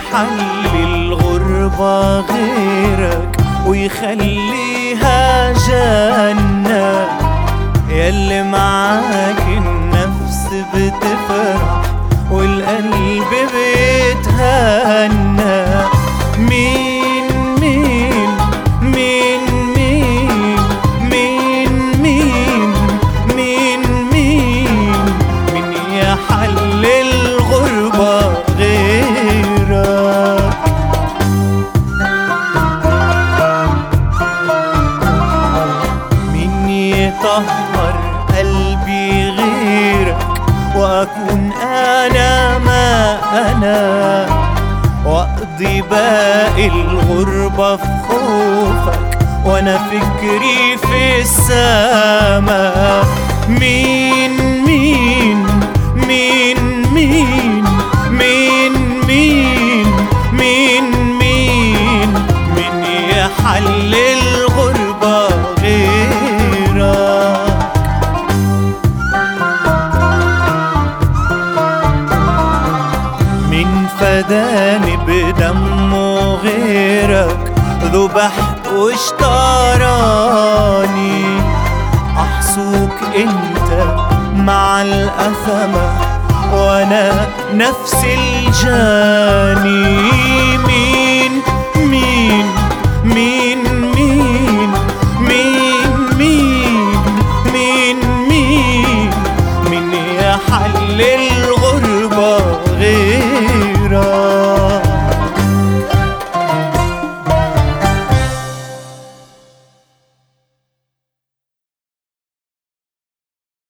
يحل الغربة غيرك ويخليها جنة يلي معاك النفس بتفرح والقلب بيتهنى مين مين مين مين مين مين مين مين مين يحل الغربة غيرك مين يطهر قلبي غيرك واكون انا ما انا واقضي باقي الغربة في خوفك وانا فكري في السما مين مين مين مين مين مين مين مين مين يحل الغربة غيرك من فداني بدمه غيرك ذبح واشتراني احصوك انت مع الأثمة وانا نفس الجاني مين